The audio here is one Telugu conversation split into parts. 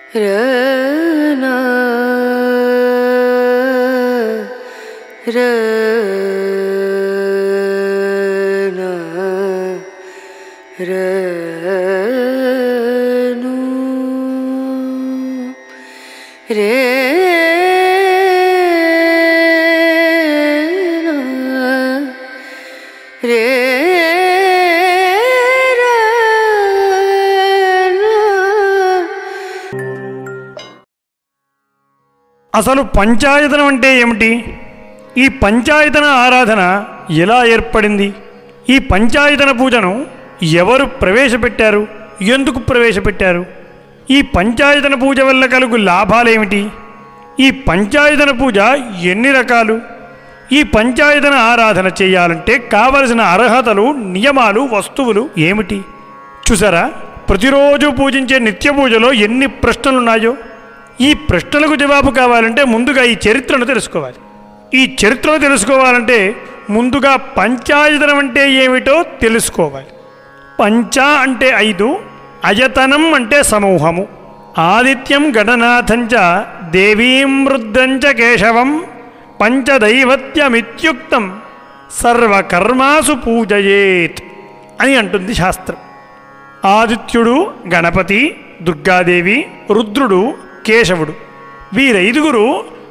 రనా రనా రను రేనా రే అసలు పంచాయతనం అంటే ఏమిటి ఈ పంచాయతన ఆరాధన ఎలా ఏర్పడింది ఈ పంచాయతన పూజను ఎవరు ప్రవేశపెట్టారు ఎందుకు ప్రవేశపెట్టారు ఈ పంచాయతన పూజ వల్ల కలుగు లాభాలేమిటి ఈ పంచాయతన పూజ ఎన్ని రకాలు ఈ పంచాయతన ఆరాధన చేయాలంటే కావలసిన అర్హతలు నియమాలు వస్తువులు ఏమిటి చూసారా ప్రతిరోజు పూజించే నిత్య పూజలో ఎన్ని ప్రశ్నలున్నాయో ఈ ప్రశ్నలకు జవాబు కావాలంటే ముందుగా ఈ చరిత్రను తెలుసుకోవాలి ఈ చరిత్రను తెలుసుకోవాలంటే ముందుగా పంచాయతనం అంటే ఏమిటో తెలుసుకోవాలి పంచ అంటే ఐదు అయతనం అంటే సమూహము ఆదిత్యం గణనాథంచ దేవీం రుద్రంచ కేశవం పంచదైవత్యమిత్యుక్తం సర్వకర్మాసు పూజయేత్ అని అంటుంది శాస్త్రం ఆదిత్యుడు గణపతి దుర్గాదేవి రుద్రుడు కేశవుడు వీరైదుగురు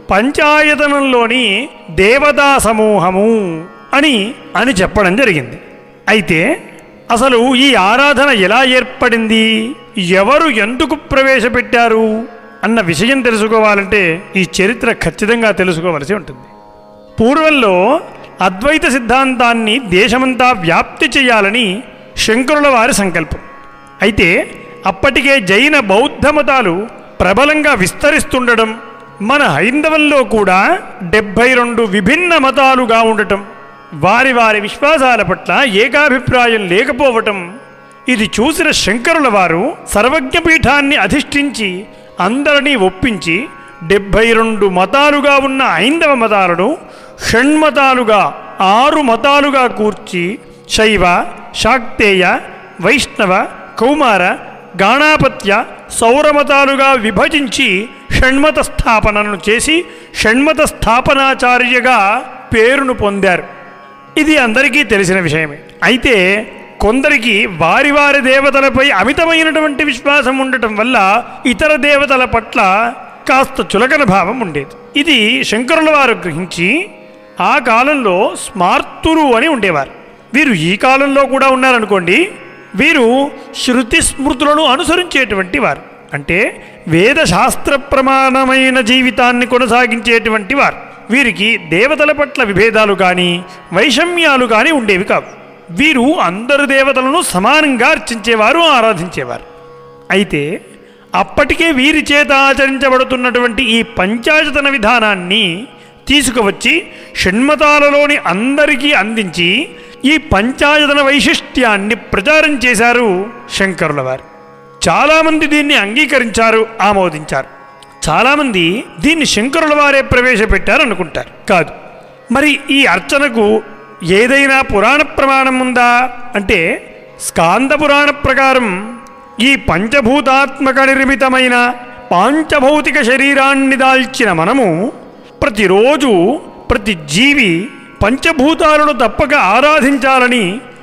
పంచాయతనంలోని దేవతా సమూహము అని అని చెప్పడం జరిగింది అయితే అసలు ఈ ఆరాధన ఎలా ఏర్పడింది ఎవరు ఎందుకు ప్రవేశపెట్టారు అన్న విషయం తెలుసుకోవాలంటే ఈ చరిత్ర ఖచ్చితంగా తెలుసుకోవలసి ఉంటుంది పూర్వంలో అద్వైత సిద్ధాంతాన్ని దేశమంతా వ్యాప్తి చేయాలని శంకరుల వారి సంకల్పం అయితే అప్పటికే జైన బౌద్ధ మతాలు ప్రబలంగా విస్తరిస్తుండడం మన హైందవంలో కూడా డెబ్భై రెండు విభిన్న మతాలుగా ఉండటం వారి వారి విశ్వాసాల పట్ల ఏకాభిప్రాయం లేకపోవటం ఇది చూసిన శంకరుల వారు సర్వజ్ఞపీఠాన్ని అధిష్ఠించి అందరినీ ఒప్పించి డెబ్భై రెండు మతాలుగా ఉన్న ఐందవ మతాలను షణ్మతాలుగా ఆరు మతాలుగా కూర్చి శైవ శాక్తేయ వైష్ణవ కౌమార గాణాపత్య సౌరమతాలుగా విభజించి షణ్మత స్థాపనను చేసి షణ్మత స్థాపనాచార్యగా పేరును పొందారు ఇది అందరికీ తెలిసిన విషయమే అయితే కొందరికి వారి వారి దేవతలపై అమితమైనటువంటి విశ్వాసం ఉండటం వల్ల ఇతర దేవతల పట్ల కాస్త చులకన భావం ఉండేది ఇది శంకరుల వారు గ్రహించి ఆ కాలంలో స్మార్తులు అని ఉండేవారు వీరు ఈ కాలంలో కూడా ఉన్నారనుకోండి వీరు శృతి స్మృతులను అనుసరించేటువంటి వారు అంటే వేదశాస్త్ర ప్రమాణమైన జీవితాన్ని కొనసాగించేటువంటి వారు వీరికి దేవతల పట్ల విభేదాలు కానీ వైషమ్యాలు కానీ ఉండేవి కావు వీరు అందరు దేవతలను సమానంగా అర్చించేవారు ఆరాధించేవారు అయితే అప్పటికే వీరి చేత ఆచరించబడుతున్నటువంటి ఈ పంచాయతన విధానాన్ని తీసుకువచ్చి షణ్మతాలలోని అందరికీ అందించి ఈ పంచాయతన వైశిష్ట్యాన్ని ప్రచారం చేశారు శంకరుల వారు చాలామంది దీన్ని అంగీకరించారు ఆమోదించారు చాలామంది దీన్ని శంకరుల వారే ప్రవేశపెట్టారు అనుకుంటారు కాదు మరి ఈ అర్చనకు ఏదైనా పురాణ ప్రమాణం ఉందా అంటే స్కాంద పురాణ ప్రకారం ఈ పంచభూతాత్మక నిర్మితమైన పాంచభౌతిక శరీరాన్ని దాల్చిన మనము ప్రతిరోజు ప్రతి జీవి పంచభూతాలను తప్పక ఆరాధించాలని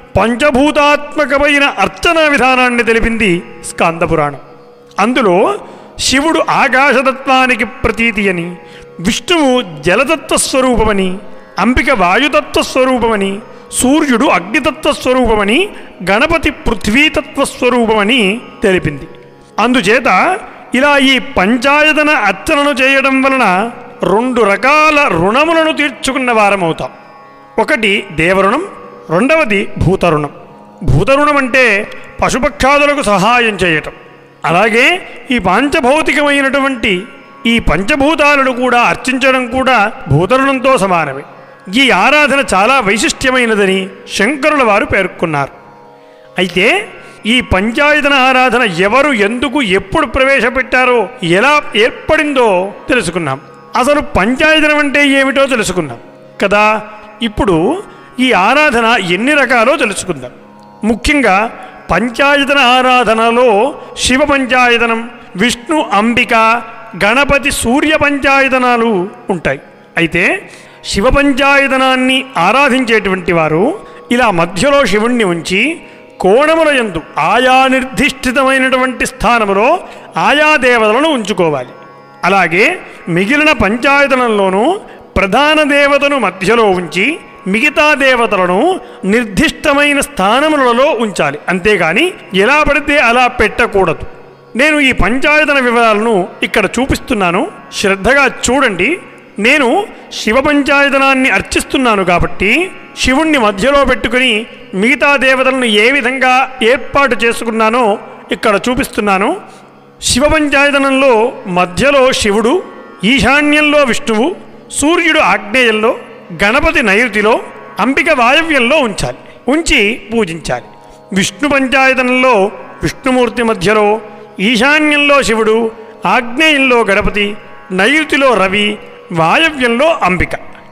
పంచభూతాత్మకమైన అర్చనా విధానాన్ని తెలిపింది స్కాంద పురాణం అందులో శివుడు ఆకాశతత్వానికి ప్రతీతి అని విష్ణువు జలతత్వ స్వరూపమని అంబిక వాయుతత్వ స్వరూపమని సూర్యుడు అగ్నితత్వ స్వరూపమని గణపతి పృథ్వీతత్వ స్వరూపమని తెలిపింది అందుచేత ఇలా ఈ పంచాయతన అర్చనను చేయడం వలన రెండు రకాల రుణములను తీర్చుకున్న వారమవుతాం ఒకటి దేవరుణం రెండవది భూతరుణం భూతరుణం అంటే పశుపక్షాదులకు సహాయం చేయటం అలాగే ఈ పాంచభౌతికమైనటువంటి ఈ పంచభూతాలను కూడా అర్చించడం కూడా భూతరుణంతో సమానమే ఈ ఆరాధన చాలా వైశిష్ట్యమైనదని శంకరుల వారు పేర్కొన్నారు అయితే ఈ పంచాయతన ఆరాధన ఎవరు ఎందుకు ఎప్పుడు ప్రవేశపెట్టారో ఎలా ఏర్పడిందో తెలుసుకున్నాం అసలు పంచాయతనం అంటే ఏమిటో తెలుసుకున్నాం కదా ఇప్పుడు ఈ ఆరాధన ఎన్ని రకాలో తెలుసుకుందాం ముఖ్యంగా పంచాయతన ఆరాధనలో శివ పంచాయతనం విష్ణు అంబిక గణపతి సూర్య పంచాయతనాలు ఉంటాయి అయితే శివ పంచాయతనాన్ని ఆరాధించేటువంటి వారు ఇలా మధ్యలో శివుణ్ణి ఉంచి కోణముల యందు ఆయా నిర్దిష్టితమైనటువంటి స్థానములో ఆయా దేవతలను ఉంచుకోవాలి అలాగే మిగిలిన పంచాయతనంలోనూ ప్రధాన దేవతను మధ్యలో ఉంచి మిగతా దేవతలను నిర్దిష్టమైన స్థానములలో ఉంచాలి అంతేగాని ఎలా పడితే అలా పెట్టకూడదు నేను ఈ పంచాయతన వివరాలను ఇక్కడ చూపిస్తున్నాను శ్రద్ధగా చూడండి నేను శివ పంచాయతనాన్ని అర్చిస్తున్నాను కాబట్టి శివుణ్ణి మధ్యలో పెట్టుకుని మిగతా దేవతలను ఏ విధంగా ఏర్పాటు చేసుకున్నానో ఇక్కడ చూపిస్తున్నాను శివ పంచాయతనంలో మధ్యలో శివుడు ఈశాన్యంలో విష్ణువు సూర్యుడు ఆగ్నేయంలో గణపతి నైరుతిలో అంబిక వాయవ్యంలో ఉంచాలి ఉంచి పూజించాలి విష్ణు పంచాయతనంలో విష్ణుమూర్తి మధ్యలో ఈశాన్యంలో శివుడు ఆగ్నేయంలో గణపతి నైరుతిలో రవి వాయవ్యంలో అంబిక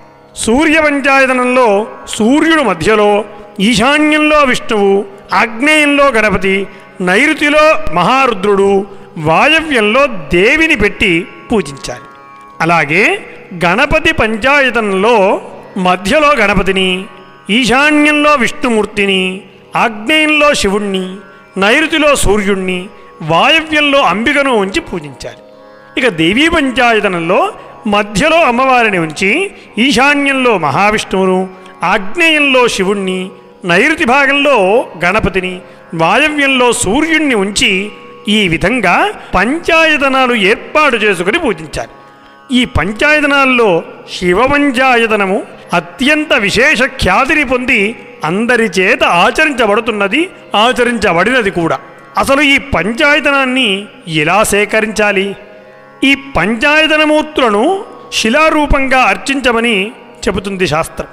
సూర్య పంచాయతనంలో సూర్యుడు మధ్యలో ఈశాన్యంలో విష్ణువు ఆగ్నేయంలో గణపతి నైరుతిలో మహారుద్రుడు వాయవ్యంలో దేవిని పెట్టి పూజించాలి అలాగే గణపతి పంచాయతనంలో మధ్యలో గణపతిని ఈశాన్యంలో విష్ణుమూర్తిని ఆగ్నేయంలో శివుణ్ణి నైరుతిలో సూర్యుణ్ణి వాయవ్యంలో అంబికను ఉంచి పూజించాలి ఇక దేవీ పంచాయతనంలో మధ్యలో అమ్మవారిని ఉంచి ఈశాన్యంలో మహావిష్ణువును ఆగ్నేయంలో శివుణ్ణి నైరుతి భాగంలో గణపతిని వాయవ్యంలో సూర్యుణ్ణి ఉంచి ఈ విధంగా పంచాయతనాలు ఏర్పాటు చేసుకుని పూజించాలి ఈ పంచాయతనాల్లో శివ పంచాయతనము అత్యంత విశేష ఖ్యాతిని పొంది అందరి చేత ఆచరించబడుతున్నది ఆచరించబడినది కూడా అసలు ఈ పంచాయతనాన్ని ఎలా సేకరించాలి ఈ పంచాయతనమూర్తులను శిలారూపంగా అర్చించమని చెబుతుంది శాస్త్రం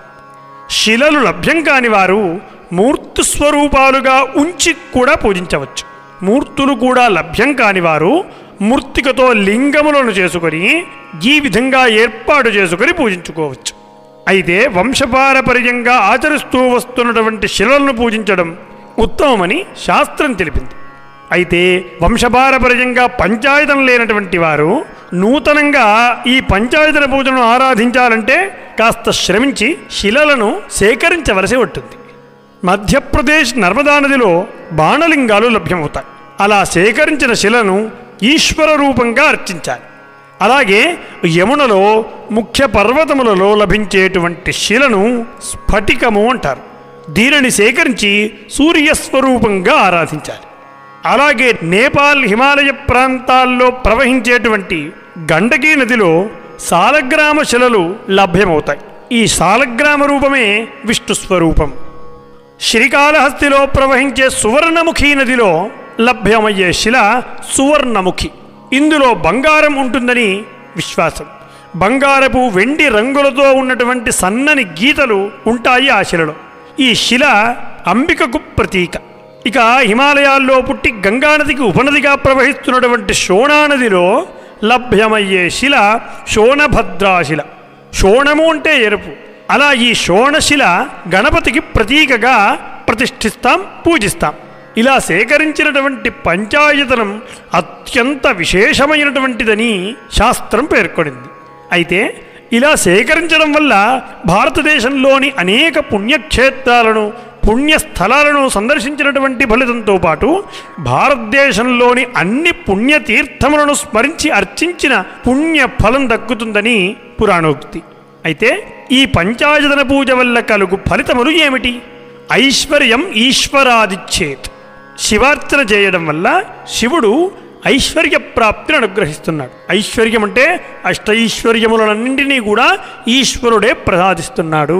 శిలలు లభ్యం కాని వారు మూర్తి స్వరూపాలుగా ఉంచి కూడా పూజించవచ్చు మూర్తులు కూడా లభ్యం కాని వారు మూర్తికతో లింగములను చేసుకొని ఈ విధంగా ఏర్పాటు చేసుకొని పూజించుకోవచ్చు అయితే వంశపారపర్యంగా ఆచరిస్తూ వస్తున్నటువంటి శిలలను పూజించడం ఉత్తమమని శాస్త్రం తెలిపింది అయితే వంశపారపర్యంగా పంచాయతం లేనటువంటి వారు నూతనంగా ఈ పంచాయతన పూజను ఆరాధించాలంటే కాస్త శ్రమించి శిలలను సేకరించవలసి ఉంటుంది మధ్యప్రదేశ్ నర్మదా నదిలో బాణలింగాలు లభ్యమవుతాయి అలా సేకరించిన శిలను ఈశ్వర రూపంగా అర్చించాలి అలాగే యమునలో ముఖ్య పర్వతములలో లభించేటువంటి శిలను స్ఫటికము అంటారు దీనిని సేకరించి సూర్యస్వరూపంగా ఆరాధించాలి అలాగే నేపాల్ హిమాలయ ప్రాంతాల్లో ప్రవహించేటువంటి గండకీ నదిలో సాలగ్రామ శిలలు లభ్యమవుతాయి ఈ సాలగ్రామ రూపమే విష్ణు స్వరూపం శ్రీకాళహస్తిలో ప్రవహించే సువర్ణముఖి నదిలో లభ్యమయ్యే శిల సువర్ణముఖి ఇందులో బంగారం ఉంటుందని విశ్వాసం బంగారపు వెండి రంగులతో ఉన్నటువంటి సన్నని గీతలు ఉంటాయి ఆ శిలలో ఈ శిల అంబికకు ప్రతీక ఇక హిమాలయాల్లో పుట్టి గంగానదికి ఉపనదిగా ప్రవహిస్తున్నటువంటి శోణానదిలో లభ్యమయ్యే శిల శోణభద్రాశిల శోణము అంటే ఎరుపు అలా ఈ శోణశిల గణపతికి ప్రతీకగా ప్రతిష్ఠిస్తాం పూజిస్తాం ఇలా సేకరించినటువంటి పంచాయతనం అత్యంత విశేషమైనటువంటిదని శాస్త్రం పేర్కొనింది అయితే ఇలా సేకరించడం వల్ల భారతదేశంలోని అనేక పుణ్యక్షేత్రాలను పుణ్యస్థలాలను సందర్శించినటువంటి ఫలితంతో పాటు భారతదేశంలోని అన్ని పుణ్యతీర్థములను స్మరించి అర్చించిన పుణ్య ఫలం దక్కుతుందని పురాణోక్తి అయితే ఈ పంచాయతన పూజ వల్ల కలుగు ఫలితములు ఏమిటి ఐశ్వర్యం ఈశ్వరాదిచ్చేత్ శివార్చన చేయడం వల్ల శివుడు ఐశ్వర్య ప్రాప్తిని అనుగ్రహిస్తున్నాడు ఐశ్వర్యం అంటే అష్టైశ్వర్యములన్నింటినీ కూడా ఈశ్వరుడే ప్రసాదిస్తున్నాడు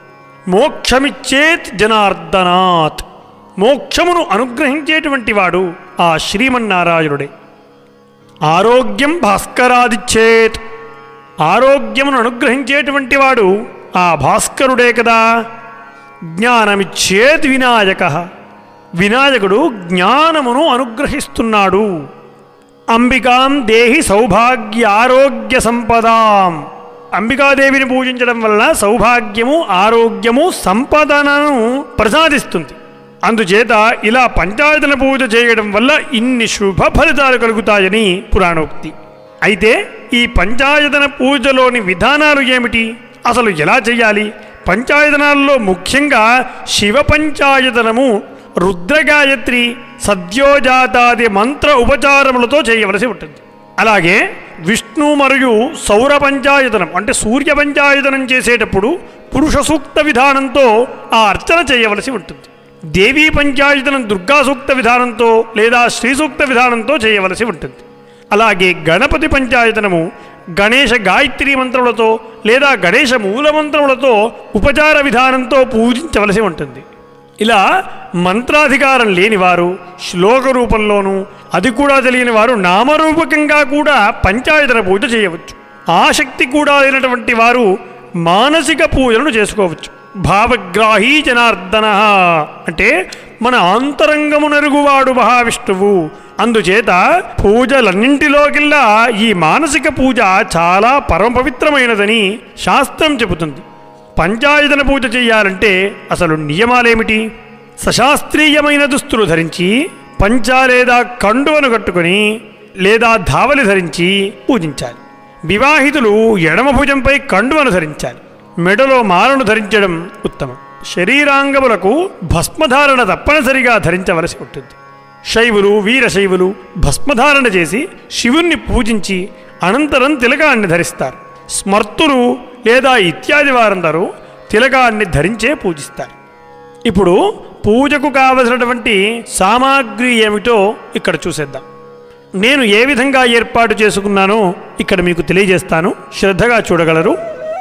మోక్షమిచ్చేత్ జనార్దనాత్ మోక్షమును అనుగ్రహించేటువంటి వాడు ఆ శ్రీమన్నారాయణుడే ఆరోగ్యం భాస్కరాదిచ్చేత్ ఆరోగ్యమును అనుగ్రహించేటువంటి వాడు ఆ భాస్కరుడే కదా జ్ఞానమిచ్చేత్ వినాయక వినాయకుడు జ్ఞానమును అనుగ్రహిస్తున్నాడు అంబికాం దేహి సౌభాగ్య ఆరోగ్య సంపదాం అంబికాదేవిని పూజించడం వల్ల సౌభాగ్యము ఆరోగ్యము సంపదనను ప్రసాదిస్తుంది అందుచేత ఇలా పంచాయతన పూజ చేయడం వల్ల ఇన్ని శుభ ఫలితాలు కలుగుతాయని పురాణోక్తి అయితే ఈ పంచాయతన పూజలోని విధానాలు ఏమిటి అసలు ఎలా చేయాలి పంచాయతనాల్లో ముఖ్యంగా శివ పంచాయతనము రుద్రగాయత్రి సద్యోజాతాది మంత్ర ఉపచారములతో చేయవలసి ఉంటుంది అలాగే విష్ణు మరియు సౌర పంచాయతనం అంటే సూర్య పంచాయతనం చేసేటప్పుడు పురుష సూక్త విధానంతో ఆ అర్చన చేయవలసి ఉంటుంది దేవీ పంచాయతనం దుర్గా సూక్త విధానంతో లేదా శ్రీ సూక్త విధానంతో చేయవలసి ఉంటుంది అలాగే గణపతి పంచాయతనము గణేష గాయత్రి మంత్రములతో లేదా గణేష మూల మంత్రములతో ఉపచార విధానంతో పూజించవలసి ఉంటుంది ఇలా మంత్రాధికారం లేనివారు శ్లోక రూపంలోనూ అది కూడా తెలియని వారు నామరూపకంగా కూడా పంచాయతన పూజ చేయవచ్చు ఆసక్తి కూడా లేనటువంటి వారు మానసిక పూజలను చేసుకోవచ్చు భావగ్రాహీ జనార్దన అంటే మన ఆంతరంగమునరుగువాడు మహావిష్ణువు అందుచేత పూజలన్నింటిలోకెల్లా ఈ మానసిక పూజ చాలా పరమ పవిత్రమైనదని శాస్త్రం చెబుతుంది పంచాయతన పూజ చేయాలంటే అసలు నియమాలేమిటి సశాస్త్రీయమైన దుస్తులు ధరించి పంచా లేదా కండువను కట్టుకొని లేదా ధావలి ధరించి పూజించాలి వివాహితులు ఎడమ భుజంపై కండువను ధరించాలి మెడలో మాలను ధరించడం ఉత్తమం శరీరాంగములకు భస్మధారణ తప్పనిసరిగా ధరించవలసి ఉంటుంది శైవులు వీరశైవులు భస్మధారణ చేసి శివుణ్ణి పూజించి అనంతరం తిలకాన్ని ధరిస్తారు స్మర్తులు లేదా ఇత్యాది వారందరూ తిలకాన్ని ధరించే పూజిస్తారు ఇప్పుడు పూజకు కావలసినటువంటి సామాగ్రి ఏమిటో ఇక్కడ చూసేద్దాం నేను ఏ విధంగా ఏర్పాటు చేసుకున్నానో ఇక్కడ మీకు తెలియజేస్తాను శ్రద్ధగా చూడగలరు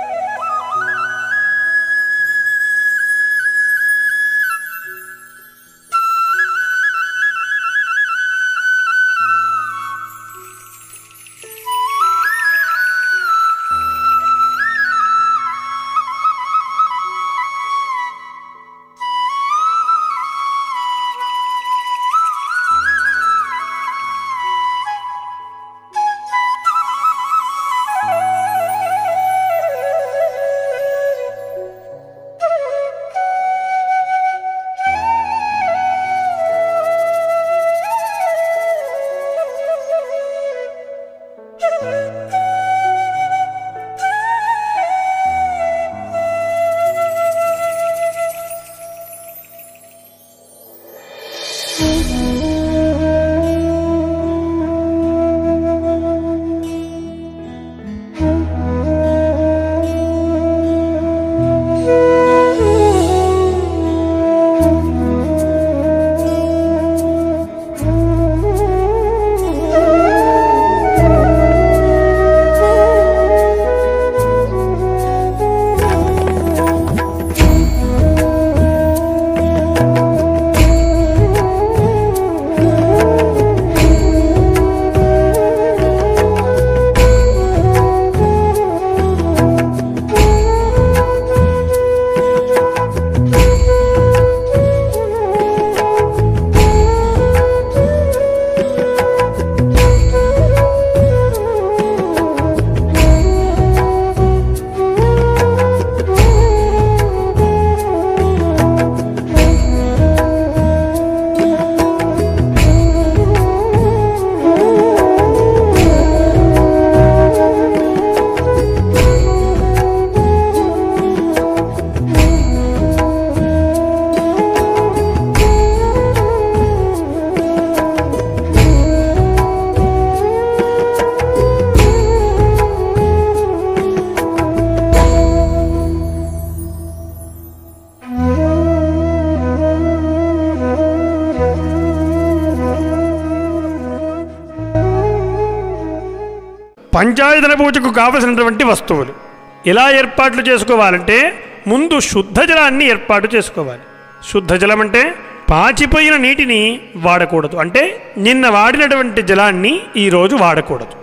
పంచాయతన పూజకు కావలసినటువంటి వస్తువులు ఎలా ఏర్పాట్లు చేసుకోవాలంటే ముందు శుద్ధ జలాన్ని ఏర్పాటు చేసుకోవాలి శుద్ధ జలం అంటే పాచిపోయిన నీటిని వాడకూడదు అంటే నిన్న వాడినటువంటి జలాన్ని ఈరోజు వాడకూడదు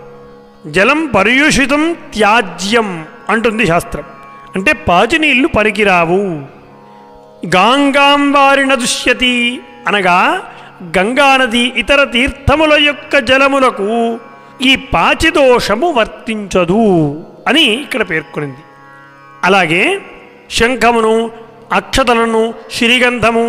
జలం పర్యూషితం త్యాజ్యం అంటుంది శాస్త్రం అంటే పాచి నీళ్లు పనికిరావు గాంగాం వారిన దుష్యతి అనగా గంగానది ఇతర తీర్థముల యొక్క జలములకు ఈ పాచిదోషము వర్తించదు అని ఇక్కడ పేర్కొనింది అలాగే శంఖమును అక్షతలను శ్రీగంధము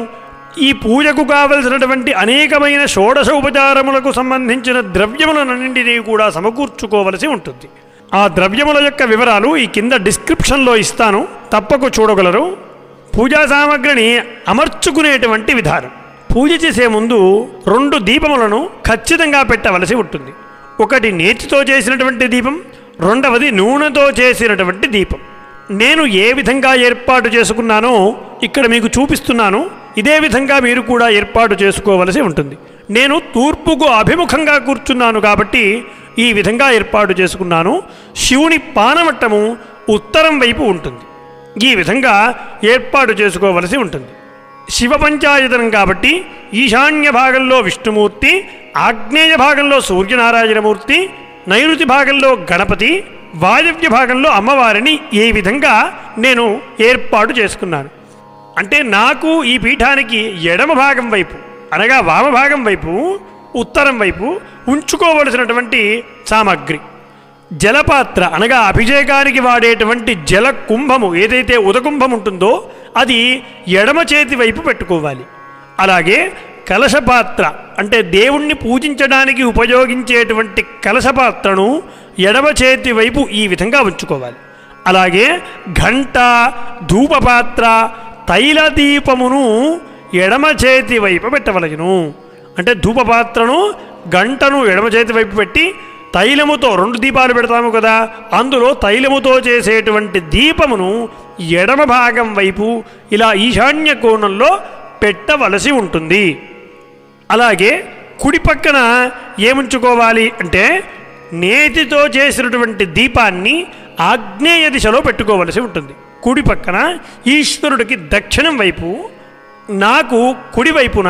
ఈ పూజకు కావలసినటువంటి అనేకమైన షోడశ ఉపచారములకు సంబంధించిన ద్రవ్యములన్నింటినీ కూడా సమకూర్చుకోవలసి ఉంటుంది ఆ ద్రవ్యముల యొక్క వివరాలు ఈ కింద డిస్క్రిప్షన్లో ఇస్తాను తప్పకు చూడగలరు పూజా సామగ్రిని అమర్చుకునేటువంటి విధానం పూజ చేసే ముందు రెండు దీపములను ఖచ్చితంగా పెట్టవలసి ఉంటుంది ఒకటి నేతితో చేసినటువంటి దీపం రెండవది నూనెతో చేసినటువంటి దీపం నేను ఏ విధంగా ఏర్పాటు చేసుకున్నానో ఇక్కడ మీకు చూపిస్తున్నాను ఇదే విధంగా మీరు కూడా ఏర్పాటు చేసుకోవలసి ఉంటుంది నేను తూర్పుకు అభిముఖంగా కూర్చున్నాను కాబట్టి ఈ విధంగా ఏర్పాటు చేసుకున్నాను శివుని పానవట్టము ఉత్తరం వైపు ఉంటుంది ఈ విధంగా ఏర్పాటు చేసుకోవలసి ఉంటుంది శివ పంచాయతనం కాబట్టి ఈశాన్య భాగంలో విష్ణుమూర్తి ఆగ్నేయ భాగంలో సూర్యనారాయణమూర్తి నైరుతి భాగంలో గణపతి వాయవ్య భాగంలో అమ్మవారిని ఈ విధంగా నేను ఏర్పాటు చేసుకున్నాను అంటే నాకు ఈ పీఠానికి ఎడమ భాగం వైపు అనగా వామభాగం వైపు ఉత్తరం వైపు ఉంచుకోవలసినటువంటి సామగ్రి జలపాత్ర అనగా అభిషేకానికి వాడేటువంటి జల కుంభము ఏదైతే ఉదకుంభం ఉంటుందో అది ఎడమ చేతి వైపు పెట్టుకోవాలి అలాగే కలశపాత్ర అంటే దేవుణ్ణి పూజించడానికి ఉపయోగించేటువంటి కలశపాత్రను ఎడమ చేతి వైపు ఈ విధంగా ఉంచుకోవాలి అలాగే ఘంట ధూపపాత్ర తైల దీపమును ఎడమ చేతి వైపు పెట్టవలెను అంటే ధూపపాత్రను గంటను ఎడమ చేతి వైపు పెట్టి తైలముతో రెండు దీపాలు పెడతాము కదా అందులో తైలముతో చేసేటువంటి దీపమును ఎడమ భాగం వైపు ఇలా ఈశాన్య కోణంలో పెట్టవలసి ఉంటుంది అలాగే కుడి పక్కన ఏముంచుకోవాలి అంటే నేతితో చేసినటువంటి దీపాన్ని ఆగ్నేయ దిశలో పెట్టుకోవలసి ఉంటుంది కుడి పక్కన ఈశ్వరుడికి దక్షిణం వైపు నాకు కుడి వైపున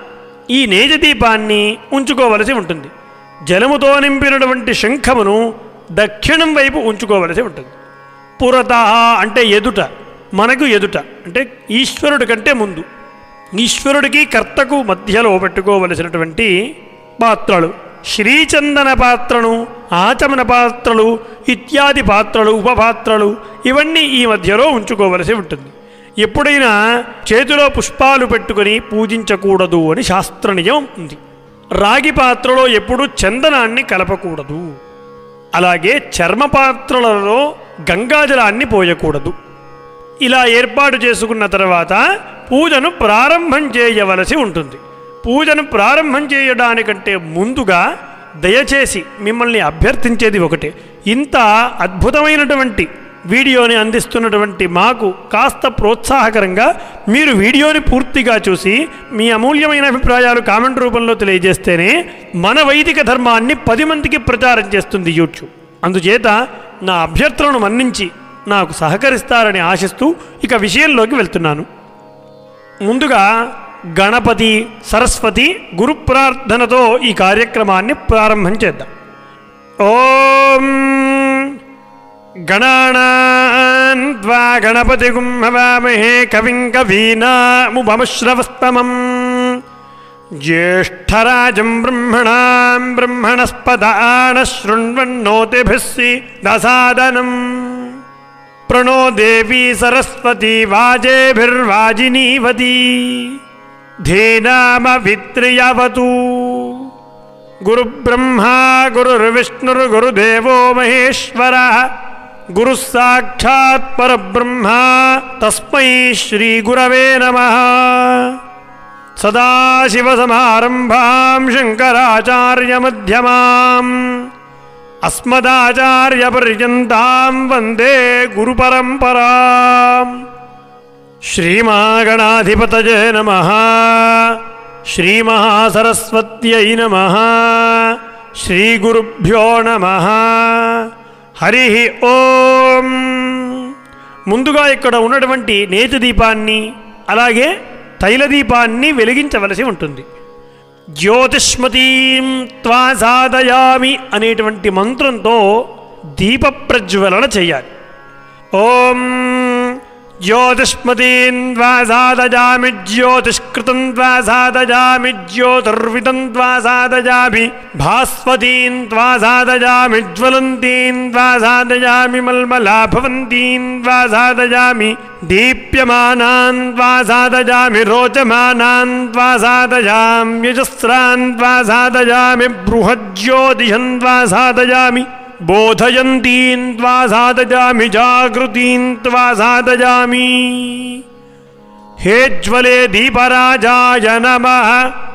ఈ నేజ దీపాన్ని ఉంచుకోవలసి ఉంటుంది జలముతో నింపినటువంటి శంఖమును దక్షిణం వైపు ఉంచుకోవలసి ఉంటుంది పురత అంటే ఎదుట మనకు ఎదుట అంటే ఈశ్వరుడి కంటే ముందు ఈశ్వరుడికి కర్తకు మధ్యలో పెట్టుకోవలసినటువంటి పాత్రలు శ్రీచందన పాత్రను ఆచమన పాత్రలు ఇత్యాది పాత్రలు ఉపపాత్రలు ఇవన్నీ ఈ మధ్యలో ఉంచుకోవలసి ఉంటుంది ఎప్పుడైనా చేతిలో పుష్పాలు పెట్టుకొని పూజించకూడదు అని శాస్త్రనియం ఉంది రాగి పాత్రలో ఎప్పుడు చందనాన్ని కలపకూడదు అలాగే చర్మ పాత్రలలో గంగాజలాన్ని పోయకూడదు ఇలా ఏర్పాటు చేసుకున్న తర్వాత పూజను ప్రారంభం చేయవలసి ఉంటుంది పూజను ప్రారంభం చేయడానికంటే ముందుగా దయచేసి మిమ్మల్ని అభ్యర్థించేది ఒకటే ఇంత అద్భుతమైనటువంటి వీడియోని అందిస్తున్నటువంటి మాకు కాస్త ప్రోత్సాహకరంగా మీరు వీడియోని పూర్తిగా చూసి మీ అమూల్యమైన అభిప్రాయాలు కామెంట్ రూపంలో తెలియజేస్తేనే మన వైదిక ధర్మాన్ని పది మందికి ప్రచారం చేస్తుంది యూట్యూబ్ అందుచేత నా అభ్యర్థనను మన్నించి నాకు సహకరిస్తారని ఆశిస్తూ ఇక విషయంలోకి వెళ్తున్నాను ముందుగా గణపతి సరస్వతి గురు ప్రార్థనతో ఈ కార్యక్రమాన్ని ప్రారంభం చేద్దాం ఓం గణానాన్ త్వా గణపతి గుంహవామహే కవిం కవీనాముపమశ్రవస్తమం జ్యేష్ఠరాజం బ్రహ్మణాం బ్రహ్మణస్పదాన శృण्वन्नोतिभिः దసాదనం प्रणो देवी सरस्वती वाजेभिर्वाजिनीवती धीनामभित्रियवतु गुरुब्रह्मा गुरुर्विष्णुर्गुरुदेवो महेश्वरः गुरुः साक्षात् परब्रह्मा तस्मै श्रीगुरवे नमः सदाशिवसमारम्भां शङ्कराचार्यमध्यमाम् अस्मदाचार्यपर्यन्तां वन्दे गुरुपरम्पराम् श्रीमागणाधिपतये नमः श्रीमहासरस्वत्यै नमः श्रीगुरुभ्यो नमः హరి ఓం ముందుగా ఇక్కడ ఉన్నటువంటి నేతి దీపాన్ని అలాగే తైల దీపాన్ని వెలిగించవలసి ఉంటుంది జ్యోతిష్మతీం త్వా సాధయామి అనేటువంటి మంత్రంతో దీప ప్రజ్వలన చేయాలి ఓం ज्योतिष्मतीन् द्वा सादजामि ज्योतिष्कृतं द्वा सादजामि ज्योतिर्विदं द्वा सादजामि भास्वतीन् द्वा सादजामि ज्वलन्तीन् द्वा सादजामि मल्मला भवन्तीन् द्वा सादजामि दीप्यमानान् द्वा सादजामि रोचमानान् द्वा सादजाम्यजस्रान् द्वा सादजामि बृहज्योतिषन् द्वा सादजामि बोधयन्तीन् त्वा सादजामि जागृतीन् त्वा सादजामि हे ज्वले दीपराजाय नमः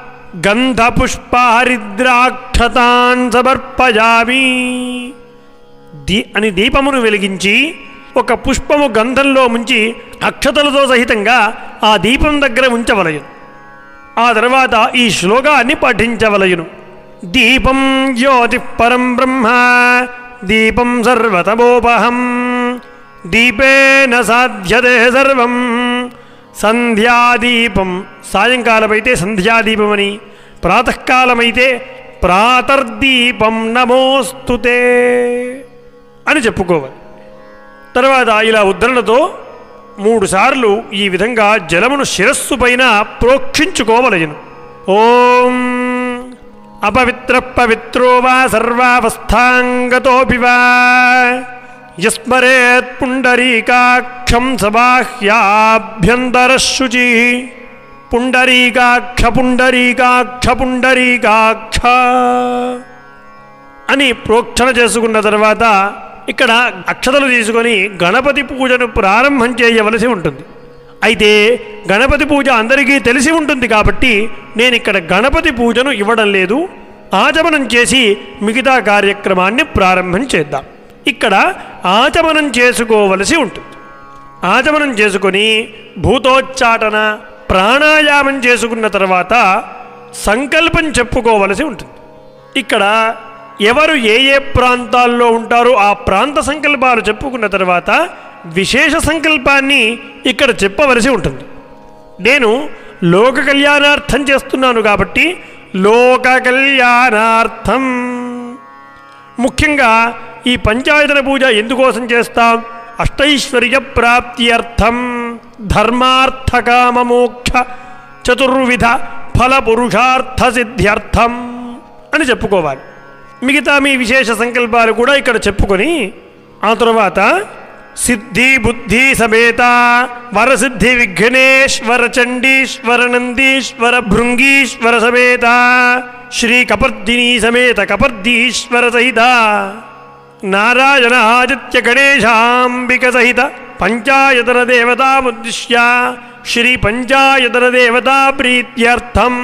గంధపుష్పహరిద్రాక్షతాన్ సమర్పయామి దీ అని దీపమును వెలిగించి ఒక పుష్పము గంధంలో ముంచి అక్షతలతో సహితంగా ఆ దీపం దగ్గర ఉంచవలయను ఆ తర్వాత ఈ శ్లోకాన్ని పఠించవలయును దీపం జ్యోతి పరం బ్రహ్మ దీపం సర్వతమోపహం దీపేన సాధ్యతే సర్వం సంధ్యాదీపం సాయంకాలమైతే సంధ్యాదీపమని ప్రాతకాలమైతే ప్రాతర్దీపం నమోస్తుతే అని చెప్పుకోవాలి తర్వాత ఇలా ఉద్ధరణతో మూడు సార్లు ఈ విధంగా జలమును శిరస్సు పైన ప్రోక్షించుకోవలయను ఓం అపవిత్ర పవిత్రో వా సర్వావస్థాంగతోపి వా యస్మరేత్ పుండరీకాక్షం సబాహ్యాభ్యంతరశుచి పుండరీకాక్ష పుండరీకాక్ష పుండరీకాక్ష అని ప్రోక్షణ చేసుకున్న తర్వాత ఇక్కడ అక్షతలు తీసుకొని గణపతి పూజను ప్రారంభం చేయవలసి ఉంటుంది అయితే గణపతి పూజ అందరికీ తెలిసి ఉంటుంది కాబట్టి నేను ఇక్కడ గణపతి పూజను ఇవ్వడం లేదు ఆచమనం చేసి మిగతా కార్యక్రమాన్ని ప్రారంభం చేద్దాం ఇక్కడ ఆచమనం చేసుకోవలసి ఉంటుంది ఆచమనం చేసుకొని భూతోచ్చాటన ప్రాణాయామం చేసుకున్న తర్వాత సంకల్పం చెప్పుకోవలసి ఉంటుంది ఇక్కడ ఎవరు ఏ ఏ ప్రాంతాల్లో ఉంటారో ఆ ప్రాంత సంకల్పాలు చెప్పుకున్న తర్వాత విశేష సంకల్పాన్ని ఇక్కడ చెప్పవలసి ఉంటుంది నేను లోక కళ్యాణార్థం చేస్తున్నాను కాబట్టి లోక కళ్యాణార్థం ముఖ్యంగా ఈ పంచాయతన పూజ ఎందుకోసం చేస్తాం అష్టైశ్వర్య ప్రాప్త్యర్థం ధర్మార్థకామమోక్ష చతుర్విధ ఫల పురుషార్థ సిద్ధ్యర్థం అని చెప్పుకోవాలి మిగతా మీ విశేష సంకల్పాలు కూడా ఇక్కడ చెప్పుకొని ఆ తర్వాత సిద్ధి బుద్ధి సమేత వరసిద్ధి విఘ్నేశ్వర చండీశ్వర నందీశ్వర భృంగీశ్వర సమేత శ్రీ కపర్దిని సమేత కపర్దీశ్వర సహిత నారాయణ ఆదిత్య గణేశాంబిక సహిత పంచాయతన దేవతాముద్దిశ్య శ్రీ పంచాయతన దేవతా ప్రీత్యర్థం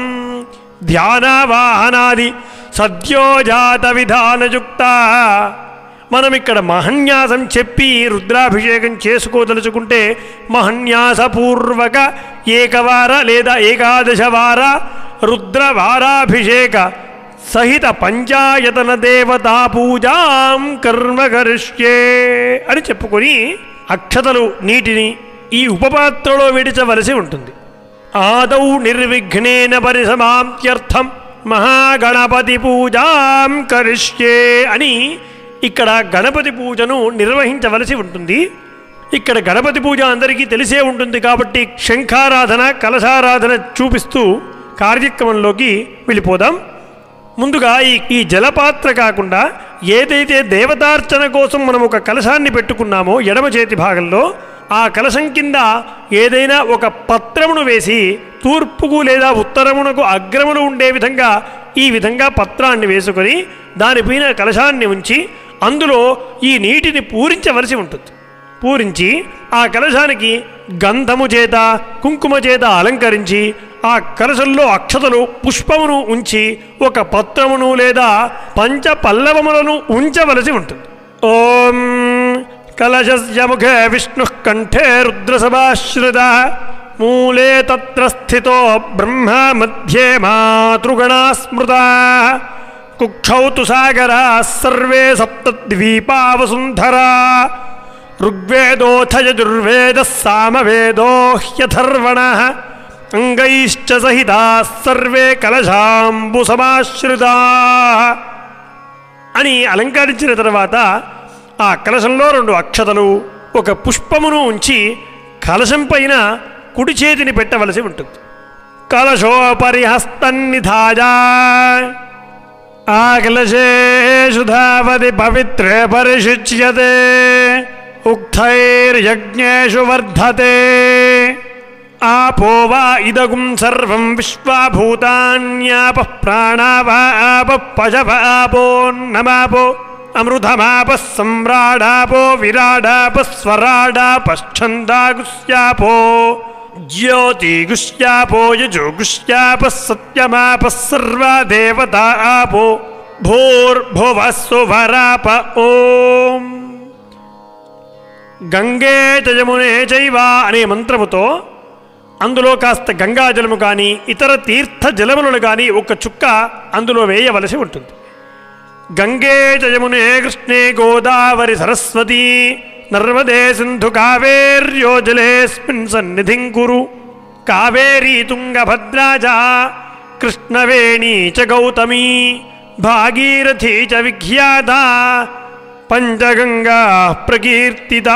ధ్యానవాహనాది సద్యోజాత విధానయుక్త మనం ఇక్కడ మహన్యాసం చెప్పి రుద్రాభిషేకం చేసుకోదలుచుకుంటే మహన్యాసపూర్వక ఏకవార లేదా ఏకాదశ వార రుద్రవారాభిషేక సహిత పంచాయతన దేవతా పూజాం కర్మ కరిష్యే అని చెప్పుకొని అక్షతలు నీటిని ఈ ఉపపాత్రలో విడిచవలసి ఉంటుంది ఆదౌ నిర్విఘ్నేన పరిసమాప్త్యర్థం మహాగణపతి పూజాం కరిష్యే అని ఇక్కడ గణపతి పూజను నిర్వహించవలసి ఉంటుంది ఇక్కడ గణపతి పూజ అందరికీ తెలిసే ఉంటుంది కాబట్టి శంఖారాధన కలశారాధన చూపిస్తూ కార్యక్రమంలోకి వెళ్ళిపోదాం ముందుగా ఈ ఈ జలపాత్ర కాకుండా ఏదైతే దేవతార్చన కోసం మనం ఒక కలశాన్ని పెట్టుకున్నామో ఎడమ చేతి భాగంలో ఆ కలశం కింద ఏదైనా ఒక పత్రమును వేసి తూర్పుకు లేదా ఉత్తరమునకు అగ్రమును ఉండే విధంగా ఈ విధంగా పత్రాన్ని వేసుకొని దానిపైన కలశాన్ని ఉంచి అందులో ఈ నీటిని పూరించవలసి ఉంటుంది పూరించి ఆ కలశానికి గంధము చేత కుంకుమ చేత అలంకరించి ఆ కలశంలో అక్షతలు పుష్పమును ఉంచి ఒక పత్రమును లేదా పంచ పల్లవములను ఉంచవలసి ఉంటుంది ఓం కలశస్య ముఖే విష్ణు కంఠే రుద్రసభాశ్రిత మూలే తత్ర స్థితో బ్రహ్మ మధ్యే మాతృగణా స్మృతా కుక్షౌ తు సాగరా సర్వే సప్తద్వీపా వసుంధరా ఋగ్వేదోథ యజుర్వేద సామవేదో హ్యథర్వణ అంగైశ్చ సహితా సర్వే కలశాంబు సమాశ్రితా అని అలంకరించిన తర్వాత ఆ కలశంలో రెండు అక్షతలు ఒక పుష్పమును ఉంచి కలశం పైన కుడి చేతిని పెట్టవలసి ఉంటుంది కలశోపరి హస్తన్నిధాయ ఆకలశేషు ధావతి పవిత్రే పరిశుచ్యతే ఉక్తైర్యజ్ఞేషు వర్ధతే ఆపో వా ఇదగుం సర్వం విశ్వాభూతాన్యాప ప్రాణా వా ఆప పశవ ఆపోన్నమాపో అమృతమాప సమ్రాడాపో విరాడాప స్వరాడాపశ్చందాగుస్యాపో జ్యోతిగుష్యాపో యజోగుష్యాప సత్యమాప సర్వా దేవతా ఆపో భూర్భువస్సువరాప ఓం గంగే జయమునే చైవ అనే మంత్రముతో అందులో కాస్త గంగాజలము కానీ ఇతర తీర్థ జలములను కానీ ఒక చుక్క అందులో వేయవలసి ఉంటుంది గంగే జయమునే కృష్ణే గోదావరి సరస్వతి నర్మదే సింధు కావేర్యో జలేస్మిన్ సన్నిధిం కురు కావేరీ తుంగభద్రా చ కృష్ణవేణీ చ గౌతమీ భాగీరథీ చ విఖ్యాత పంచగంగా ప్రకీర్తితా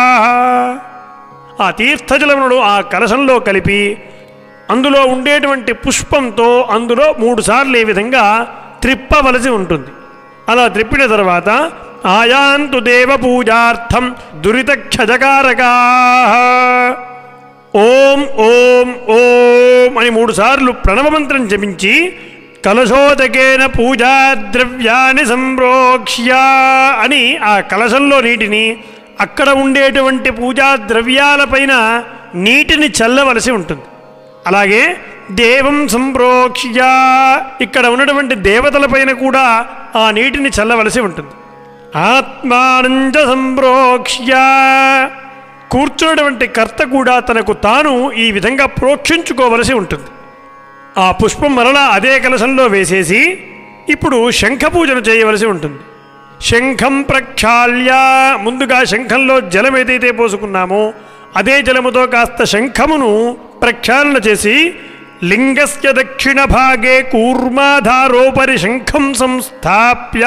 ఆ తీర్థజలములను ఆ కలశంలో కలిపి అందులో ఉండేటువంటి పుష్పంతో అందులో మూడు సార్లు ఈ విధంగా త్రిప్పవలసి ఉంటుంది అలా త్రిప్పిన తర్వాత ఆయాంతు దేవ పూజార్థం దురితక్షజకారకా ఓం ఓం ఓం అని మూడు సార్లు ప్రణవమంత్రం జపించి కలశోదకేన పూజా ద్రవ్యాన్ని సంప్రోక్ష్య అని ఆ కలశంలో నీటిని అక్కడ ఉండేటువంటి పూజా ద్రవ్యాలపైన నీటిని చల్లవలసి ఉంటుంది అలాగే దేవం సంప్రోక్ష్య ఇక్కడ ఉన్నటువంటి దేవతలపైన కూడా ఆ నీటిని చల్లవలసి ఉంటుంది ఆత్మానంచ సంప్రోక్ష్య కూర్చున్నటువంటి కర్త కూడా తనకు తాను ఈ విధంగా ప్రోక్షించుకోవలసి ఉంటుంది ఆ పుష్పం మరలా అదే కలశంలో వేసేసి ఇప్పుడు శంఖ పూజను చేయవలసి ఉంటుంది శంఖం ప్రక్షాళ్య ముందుగా శంఖంలో జలం ఏదైతే పోసుకున్నామో అదే జలముతో కాస్త శంఖమును ప్రక్షాళన చేసి లింగస్య దక్షిణ భాగే కూర్మాధారోపరి శంఖం సంస్థాప్య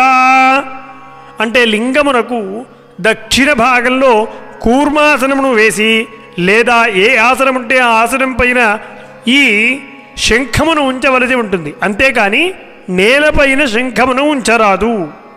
అంటే లింగమునకు దక్షిణ భాగంలో కూర్మాసనమును వేసి లేదా ఏ ఆసనం ఉంటే ఆ ఆసనం పైన ఈ శంఖమును ఉంచవలసి ఉంటుంది అంతేకాని నేలపైన శంఖమును ఉంచరాదు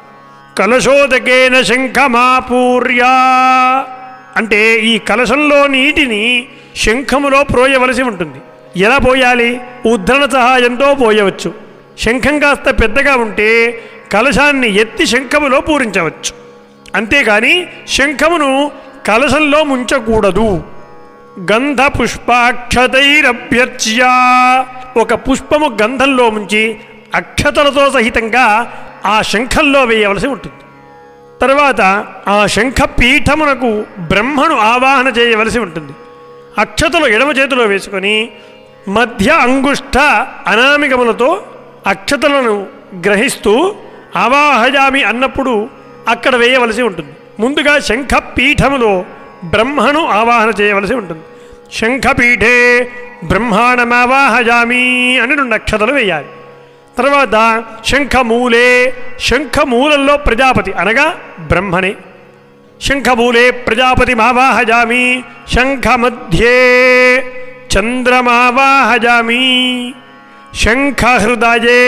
కలశోదకేన శంఖమాపూర్య అంటే ఈ కలశంలో నీటిని శంఖములో ప్రోయవలసి ఉంటుంది ఎలా పోయాలి ఉద్ధరణ సహాయంతో పోయవచ్చు శంఖం కాస్త పెద్దగా ఉంటే కలశాన్ని ఎత్తి శంఖములో పూరించవచ్చు అంతేగాని శంఖమును కలశంలో ముంచకూడదు గంధ పుష్పాక్షతైరభ్యర్చ్య ఒక పుష్పము గంధంలో ముంచి అక్షతలతో సహితంగా ఆ శంఖంలో వేయవలసి ఉంటుంది తర్వాత ఆ శంఖ పీఠమునకు బ్రహ్మను ఆవాహన చేయవలసి ఉంటుంది అక్షతలు ఎడమ చేతిలో వేసుకొని మధ్య అంగుష్ట అనామికములతో అక్షతలను గ్రహిస్తూ ఆవాహయామి అన్నప్పుడు అక్కడ వేయవలసి ఉంటుంది ముందుగా శంఖ పీఠములో బ్రహ్మను ఆవాహన చేయవలసి ఉంటుంది శంఖపీఠే బ్రహ్మాండమావాహయామి అని రెండు అక్షతలు వేయాలి తర్వాత శంఖమూలే శంఖమూలంలో ప్రజాపతి అనగా బ్రహ్మనే శంఖమూలే ప్రజాపతి మావాహయామి శంఖమధ్యే చంద్రమావాహయామి శంఖహృదయే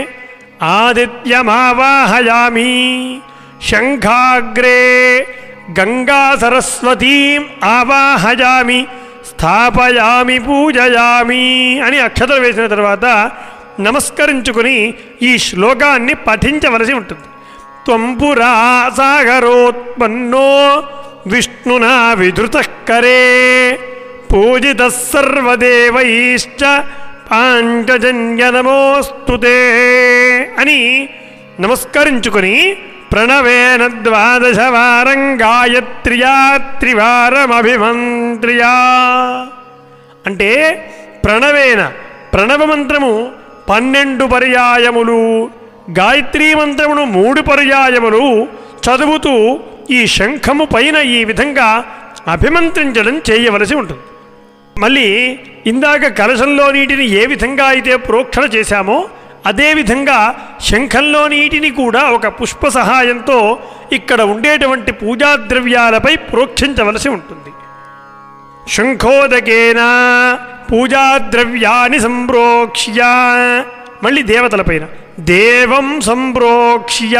ఆదిత్యమావాహయామి శంఖాగ్రే గంగా సరస్వతీం ఆవాహయామి స్థాపయామి పూజయామి అని అక్షతలు వేసిన తర్వాత నమస్కరించుకుని ఈ శ్లోకాన్ని పఠించవలసి ఉంటుంది త్వంపురా సాగరోత్పన్నో విష్ణునా విధృతకరే పూజిత సర్వదేవైశ్చ పాంచజన్య నమోస్తుతే అని నమస్కరించుకొని ప్రణవేన ద్వాదశవారం గాయత్ర్యా త్రివారమభిమంత్రియా అంటే ప్రణవేన ప్రణవ మంత్రము పన్నెండు పర్యాయములు గాయత్రీ మంత్రమును మూడు పర్యాయములు చదువుతూ ఈ శంఖము పైన ఈ విధంగా అభిమంత్రించడం చేయవలసి ఉంటుంది మళ్ళీ ఇందాక కలశంలో నీటిని ఏ విధంగా అయితే ప్రోక్షణ చేశామో అదేవిధంగా శంఖంలో నీటిని కూడా ఒక పుష్ప సహాయంతో ఇక్కడ ఉండేటువంటి పూజా ద్రవ్యాలపై ప్రోక్షించవలసి ఉంటుంది శంఖోదకేన పూజాద్రవ్యాన్ని సంప్రోక్ష్య మళ్ళీ దేవతల పైన దేవం సంప్రోక్ష్య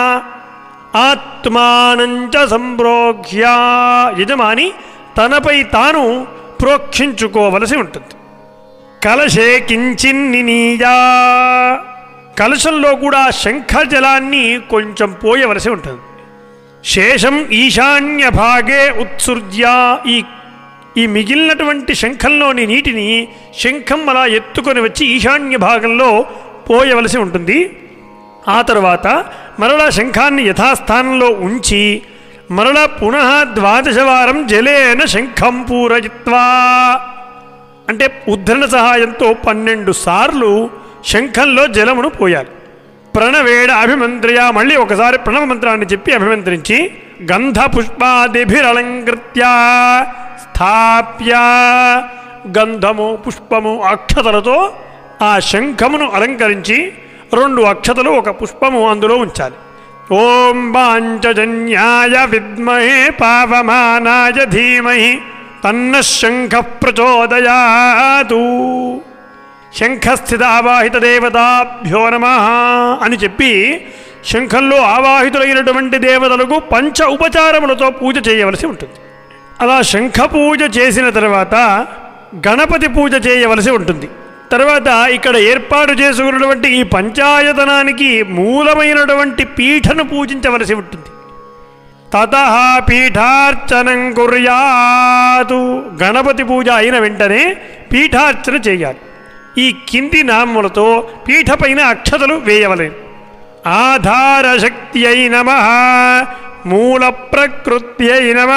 ఆత్మానంచ సంప్రోక్ష్య యజమాని తనపై తాను ప్రోక్షించుకోవలసి ఉంటుంది కలశే కించిన్నినీయా కలశంలో కూడా శంఖ జలాన్ని కొంచెం పోయవలసి ఉంటుంది శేషం ఈశాన్య భాగే ఉత్సృజ్య ఈ ఈ మిగిలినటువంటి శంఖంలోని నీటిని శంఖం అలా ఎత్తుకొని వచ్చి ఈశాన్య భాగంలో పోయవలసి ఉంటుంది ఆ తర్వాత మరలా శంఖాన్ని యథాస్థానంలో ఉంచి మరలా పునః ద్వాదశవారం జలేన శంఖం పూరయిత్వా అంటే ఉద్ధరణ సహాయంతో పన్నెండు సార్లు శంఖంలో జలమును పోయాలి ప్రణవేడ అభిమంత్రియ మళ్ళీ ఒకసారి ప్రణవ మంత్రాన్ని చెప్పి అభిమంత్రించి గంధ పుష్పాదిభిరలంకృత్య స్థాప్య గంధము పుష్పము అక్షతలతో ఆ శంఖమును అలంకరించి రెండు అక్షతలు ఒక పుష్పము అందులో ఉంచాలి ఓం పాంచజన్యాయ విద్మహే పావమానాయ ధీమహి తన్న శంఖ ప్రచోదయాతు శంఖస్థిత ఆవాహిత దేవతాభ్యో నమ అని చెప్పి శంఖంలో ఆవాహితులైనటువంటి దేవతలకు పంచ ఉపచారములతో పూజ చేయవలసి ఉంటుంది అలా శంఖ పూజ చేసిన తర్వాత గణపతి పూజ చేయవలసి ఉంటుంది తర్వాత ఇక్కడ ఏర్పాటు చేసుకున్నటువంటి ఈ పంచాయతనానికి మూలమైనటువంటి పీఠను పూజించవలసి ఉంటుంది తత పీఠార్చనం కుర్యాతు గణపతి పూజ అయిన వెంటనే పీఠార్చన చేయాలి ఈ కింది నామములతో పీఠపైన అక్షతలు వేయవలేను ఆధారశక్తి అయి నమ మూల ప్రకృత్యై నమ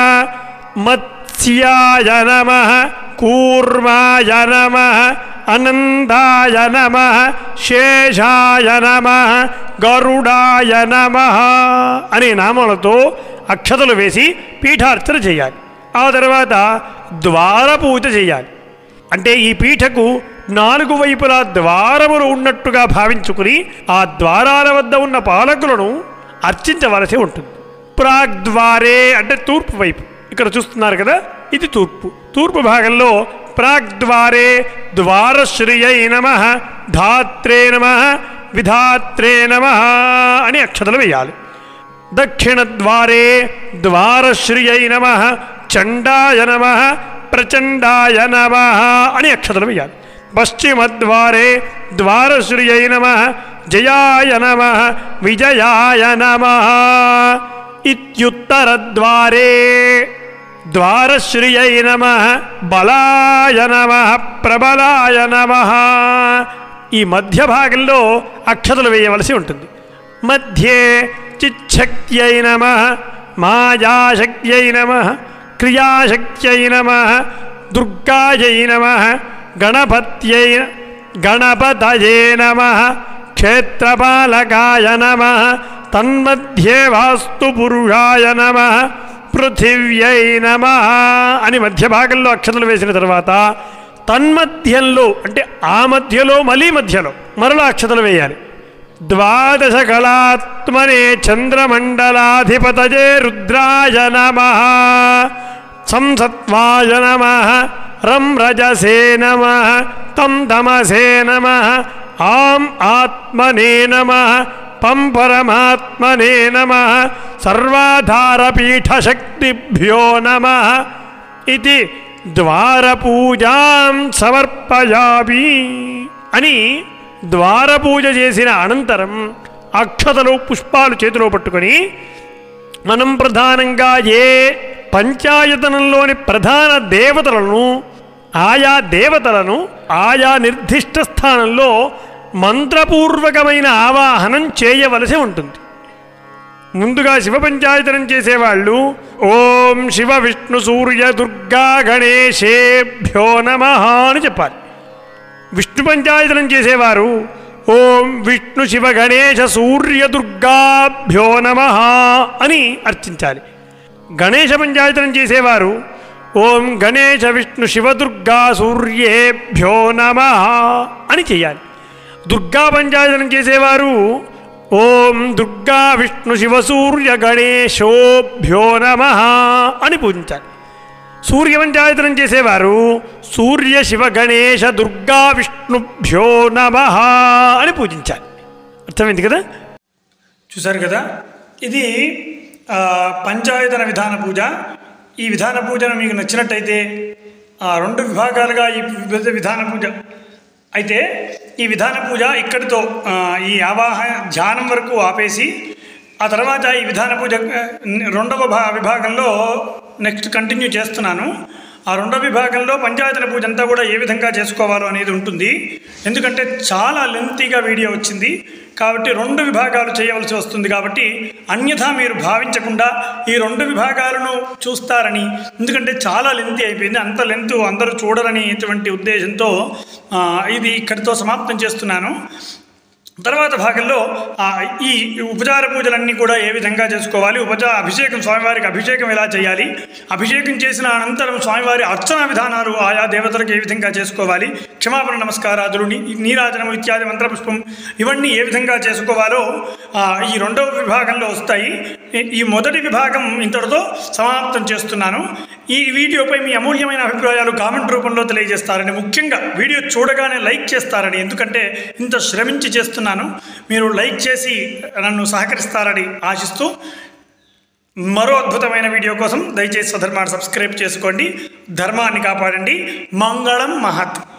మత్స్యాయ నమ కూర్మాయ నమ అనందాయ నమ శేషాయ నమ గరుడాయ నమ అనే నామాలతో అక్షతలు వేసి పీఠార్చన చేయాలి ఆ తర్వాత ద్వార పూజ చేయాలి అంటే ఈ పీఠకు నాలుగు వైపులా ద్వారములు ఉన్నట్టుగా భావించుకుని ఆ ద్వారాల వద్ద ఉన్న పాలకులను అర్చించవలసి ఉంటుంది ప్రాగ్ద్వారే అంటే తూర్పు వైపు ఇక్కడ చూస్తున్నారు కదా ఇది తూర్పు తూర్పు భాగంలో ప్రాగ్ద్వారే ద్వారశ్రియై నమ ధాత్రే నమ విధాత్రే నమ అని అక్షతలు వేయాలి దక్షిణద్వారే ద్వారశ్రియై నమ చండాయ నమ ప్రచండాయ నమ అని అక్షతలు వేయాలి పశ్చిమద్వారే ద్వారశ్రియై నమ జయాయ నమ విజయాయ నమ ఇత్యుత్తరద్వారే ద్వారశ్రియై నమ బలాయ నమ ప్రబలాయ నమ ఈ మధ్య భాగంలో అక్షతలు వేయవలసి ఉంటుంది మధ్యే చిచ్చక్త్యై నమ మాయాశక్త్యై నమ క్రియాశక్త్యై నమ దుర్గాయై నమ గణపత్యై గణపతయే నమ క్షేత్రపాలకాయ నమ తన్మధ్యే వాస్తు పురుషాయ నమ పృథివ్యై నమ అని మధ్య భాగంలో అక్షతలు వేసిన తర్వాత తన్మధ్యంలో అంటే ఆ మధ్యలో మళ్ళీ మధ్యలో మరలా అక్షతలు వేయాలి ద్వాదశ కళాత్మనే చంద్రమండలాధిపతజే రుద్రాయ నమ సంసత్వాయ నమ రం రజసే నమ తం తమసే నమ ఆం ఆత్మనే నమ పం పరమాత్మనే నమ సర్వాధారపీఠశక్తిభ్యో నమ ఇది ద్వారపూజాం సమర్పయామి అని ద్వారపూజ చేసిన అనంతరం అక్షతలు పుష్పాలు చేతిలో పట్టుకొని మనం ప్రధానంగా ఏ పంచాయతనంలోని ప్రధాన దేవతలను ఆయా దేవతలను ఆయా నిర్దిష్ట స్థానంలో మంత్రపూర్వకమైన ఆవాహనం చేయవలసి ఉంటుంది ముందుగా శివ పంచాయతనం చేసేవాళ్ళు ఓం శివ విష్ణు సూర్య దుర్గా గణేశేభ్యో నమ అని చెప్పాలి విష్ణు పంచాయతనం చేసేవారు ఓం విష్ణు శివ గణేశ సూర్య దుర్గాభ్యో నమ అని అర్చించాలి గణేశ పంచాయతనం చేసేవారు ఓం గణేశ విష్ణు శివదుర్గా సూర్యేభ్యో నమ అని చేయాలి దుర్గా పంచాయతనం చేసేవారు ఓం దుర్గా విష్ణు శివ సూర్య గణేశోభ్యో నమ అని పూజించాలి సూర్య పంచాయతనం చేసేవారు సూర్య శివ గణేశ దుర్గా విష్ణుభ్యో నమ అని పూజించాలి అర్థమైంది కదా చూశారు కదా ఇది ఆ, పంచాయతన విధాన పూజ ఈ విధాన పూజను మీకు నచ్చినట్టయితే ఆ, రెండు విభాగాలుగా ఈ విధ- విధాన పూజ అయితే ఈ విధాన పూజ ఇక్కడితో ఆ, ఈ ఆవాహ ధ్యానం వరకు ఆపేసి ఆ తర్వాత ఈ విధాన పూజ ఆ, రెండవ భా విభాగంలో నెక్స్ట్ కంటిన్యూ చేస్తున్నాను ఆ రెండవ విభాగంలో పంచాయతన పూజ అంతా కూడా ఏ విధంగా చేసుకోవాలో అనేది ఉంటుంది ఎందుకంటే చాలా లెంతీగా వీడియో వచ్చింది కాబట్టి రెండు విభాగాలు చేయవలసి వస్తుంది కాబట్టి అన్యథా మీరు భావించకుండా ఈ రెండు విభాగాలను చూస్తారని ఎందుకంటే చాలా లెంతీ అయిపోయింది అంత లెంత్ అందరూ చూడరని ఇటువంటి ఉద్దేశంతో ఆ, ఇది ఇక్కడితో సమాప్తం చేస్తున్నాను తర్వాత భాగంలో ఆ, ఈ ఉపచార పూజలన్నీ కూడా ఏ విధంగా చేసుకోవాలి ఉపచార అభిషేకం స్వామివారికి అభిషేకం ఎలా చేయాలి అభిషేకం చేసిన అనంతరం స్వామివారి అర్చన విధానాలు ఆయా దేవతలకు ఏ విధంగా చేసుకోవాలి క్షమాపణ నమస్కారాదులు నీ- నీరాజనం ఇత్యాది మంత్రపుష్పం ఇవన్నీ ఏ విధంగా చేసుకోవాలో ఆ, ఈ రెండవ విభాగంలో వస్తాయి ఈ- ఈ మొదటి విభాగం ఇంతటితో సమాప్తం చేస్తున్నాను ఈ వీడియోపై మీ అమూల్యమైన అభిప్రాయాలు కామెంట్ రూపంలో తెలియజేస్తారని ముఖ్యంగా వీడియో చూడగానే లైక్ చేస్తారని ఎందుకంటే ఇంత శ్రమించి చేస్తున్నాను మీరు లైక్ చేసి నన్ను సహకరిస్తారని ఆశిస్తూ మరో అద్భుతమైన వీడియో కోసం దయచేసి స్వధర్మాన్ని సబ్స్క్రైబ్ చేసుకోండి ధర్మాన్ని కాపాడండి మంగళం మహత్